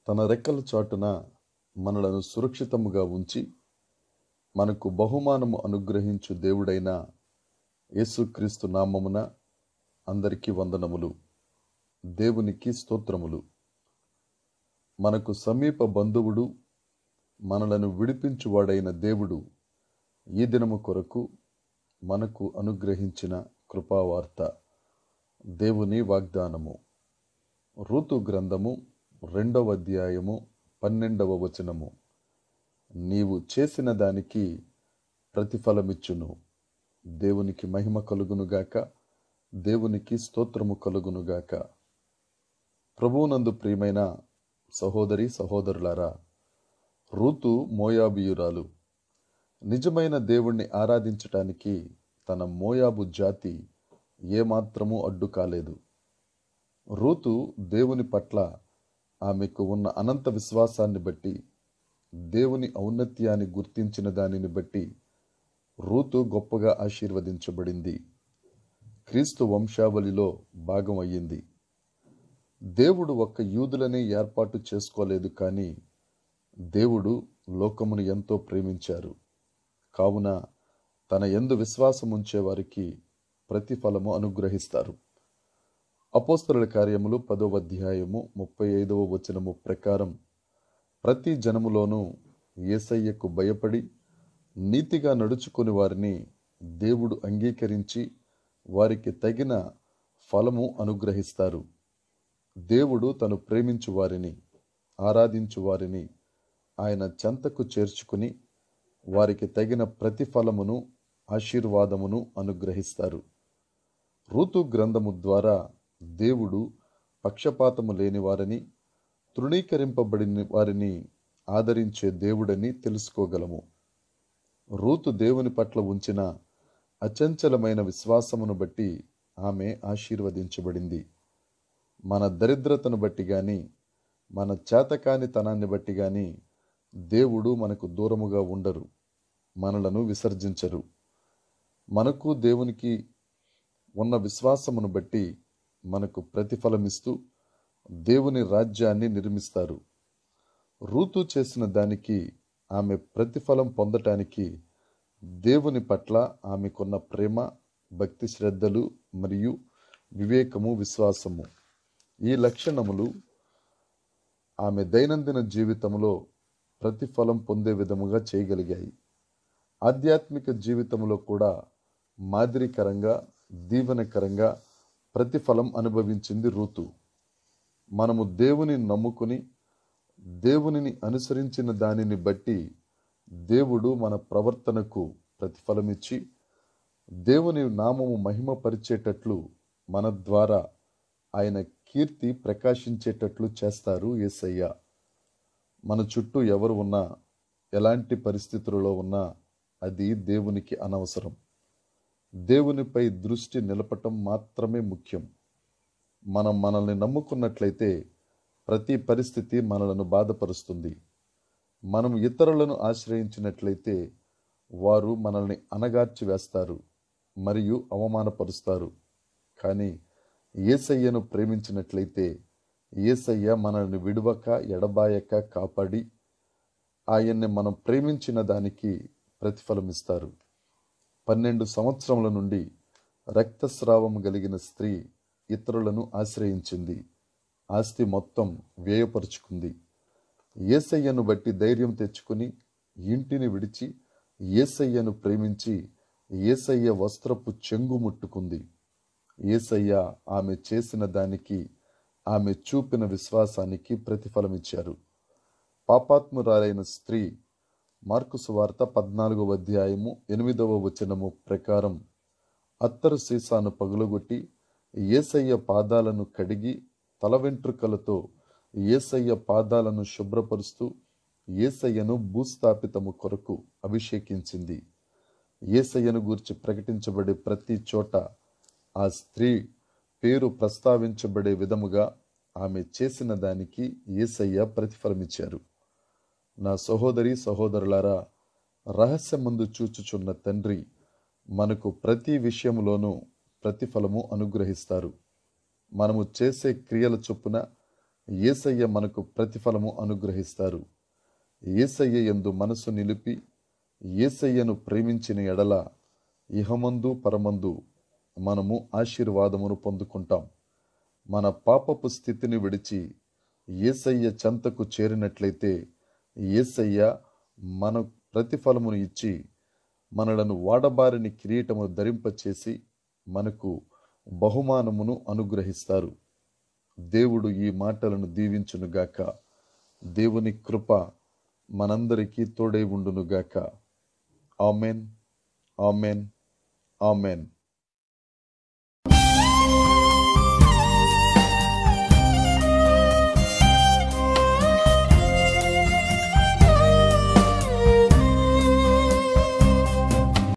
తన రెక్కల చాటున మనలను సురక్షితముగా ఉంచి మనకు బహుమానము అనుగ్రహించు దేవుడైన యేసుక్రీస్తు నామమున అందరికీ వందనములు దేవునికి స్తోత్రములు మనకు సమీప బంధువుడు మనలను విడిపించువాడైన దేవుడు ఈ దినము కొరకు మనకు అనుగ్రహించిన కృపావార్త దేవుని వాగ్దానము ఋతు గ్రంథము రెండవ అధ్యాయము పన్నెండవ వచనము నీవు చేసిన దానికి ప్రతిఫలమిచ్చును దేవునికి మహిమ కలుగునుగాక దేవునికి స్తోత్రము కలుగునుగాక ప్రభువునందు ప్రియమైన సహోదరి సహోదరులారా రూతు మోయాబియురాలు నిజమైన దేవుణ్ణి ఆరాధించటానికి తన మోయాబు జాతి ఏమాత్రమూ అడ్డు కాలేదు రూతు దేవుని పట్ల ఆమెకు ఉన్న అనంత విశ్వాసాన్ని బట్టి దేవుని ఔన్నత్యాన్ని గుర్తించిన దానిని బట్టి రూతు గొప్పగా ఆశీర్వదించబడింది క్రీస్తు వంశావళిలో భాగం అయ్యింది దేవుడు ఒక్క యూదులనే ఏర్పాటు చేసుకోలేదు కానీ దేవుడు లోకమును ఎంతో ప్రేమించారు కావున తన ఎందు విశ్వాసం ఉంచే వారికి ప్రతిఫలము అనుగ్రహిస్తారు అపోస్తరుల కార్యములు పదవ అధ్యాయము ముప్పై ఐదవ వచనము ప్రకారం ప్రతి జనములోనూ ఏసయ్యకు భయపడి నీతిగా నడుచుకుని వారిని దేవుడు అంగీకరించి వారికి తగిన ఫలము అనుగ్రహిస్తారు దేవుడు తను ప్రేమించు వారిని ఆరాధించు వారిని ఆయన చెంతకు చేర్చుకుని వారికి తగిన ప్రతిఫలమును ఆశీర్వాదమును అనుగ్రహిస్తారు ఋతు గ్రంథము ద్వారా దేవుడు పక్షపాతము లేని వారిని తృణీకరింపబడిన వారిని ఆదరించే దేవుడని తెలుసుకోగలము రూతు దేవుని పట్ల ఉంచిన అచంచలమైన విశ్వాసమును బట్టి ఆమె ఆశీర్వదించబడింది మన దరిద్రతను బట్టి గాని మన చేతకానితనాన్ని బట్టి గాని దేవుడు మనకు దూరముగా ఉండరు మనలను విసర్జించరు మనకు దేవునికి ఉన్న విశ్వాసమును బట్టి మనకు ప్రతిఫలమిస్తూ దేవుని రాజ్యాన్ని నిర్మిస్తారు రూతు చేసిన దానికి ఆమె ప్రతిఫలం పొందటానికి దేవుని పట్ల ఆమెకున్న ప్రేమ భక్తి శ్రద్ధలు మరియు వివేకము విశ్వాసము ఈ లక్షణములు ఆమె దైనందిన జీవితంలో ప్రతిఫలం పొందే విధముగా చేయగలిగాయి ఆధ్యాత్మిక జీవితంలో కూడా మాదిరికరంగా దీవెనకరంగా ప్రతిఫలం అనుభవించింది రూతు మనము దేవుని నమ్ముకుని దేవునిని అనుసరించిన దానిని బట్టి దేవుడు మన ప్రవర్తనకు ప్రతిఫలమిచ్చి దేవుని నామము మహిమపరిచేటట్లు మన ద్వారా ఆయన కీర్తి ప్రకాశించేటట్లు చేస్తారు యేసయ్య మన చుట్టూ ఎవరు ఉన్నా ఎలాంటి పరిస్థితులలో ఉన్నా అది దేవునికి అనవసరం దేవునిపై దృష్టి నిలపటం మాత్రమే ముఖ్యం మనం మనల్ని నమ్ముకున్నట్లయితే ప్రతి పరిస్థితి మనలను బాధపరుస్తుంది మనం ఇతరులను ఆశ్రయించినట్లయితే వారు మనల్ని అనగార్చి వేస్తారు మరియు అవమానపరుస్తారు కానీ ఏసయ్యను ప్రేమించినట్లయితే ఏసయ్య మనల్ని విడువక ఎడబాయక కాపాడి ఆయన్ని మనం ప్రేమించిన దానికి ప్రతిఫలమిస్తారు పన్నెండు సంవత్సరముల నుండి రక్తస్రావం కలిగిన స్త్రీ ఇతరులను ఆశ్రయించింది ఆస్తి మొత్తం వ్యయపరుచుకుంది ఏసయ్యను బట్టి ధైర్యం తెచ్చుకుని ఇంటిని విడిచి ఏసయ్యను ప్రేమించి ఏసయ్య వస్త్రపు చెంగు ముట్టుకుంది ఏసయ్య ఆమె చేసిన దానికి ఆమె చూపిన విశ్వాసానికి ప్రతిఫలమిచ్చారు పాపాత్మురాలైన స్త్రీ మార్కు సువార్త పద్నాలుగవ అధ్యాయము ఎనిమిదవ వచనము ప్రకారం అత్తరు సీసాను పగులగొట్టి ఏసయ్య పాదాలను కడిగి తల వెంట్రుకలతో ఏసయ్య పాదాలను శుభ్రపరుస్తూ ఏసయ్యను భూస్థాపితము కొరకు అభిషేకించింది ఏసయ్యను గూర్చి ప్రకటించబడే ప్రతి చోట ఆ స్త్రీ పేరు ప్రస్తావించబడే విధముగా ఆమె చేసిన దానికి ఏసయ్య ప్రతిఫలమిచ్చారు నా సహోదరి సహోదరులారా రహస్యమందు చూచుచున్న తండ్రి మనకు ప్రతి విషయంలోనూ ప్రతిఫలము అనుగ్రహిస్తారు మనము చేసే క్రియల చొప్పున ఏసయ్య మనకు ప్రతిఫలము అనుగ్రహిస్తారు ఏసయ్య ఎందు మనసు నిలిపి ఏసయ్యను ప్రేమించిన ఎడల ఇహమందు పరమందు మనము ఆశీర్వాదమును పొందుకుంటాం మన పాపపు స్థితిని విడిచి ఏసయ్య చెంతకు చేరినట్లయితే ఏసయ్య మన ప్రతిఫలమును ఇచ్చి మనలను వాడబారిని కిరీటమును ధరింపచేసి మనకు బహుమానమును అనుగ్రహిస్తారు దేవుడు ఈ మాటలను దీవించునుగాక దేవుని కృప మనందరికీ తోడై ఉండునుగాక ఆమెన్ ఆమెన్ ఆమెన్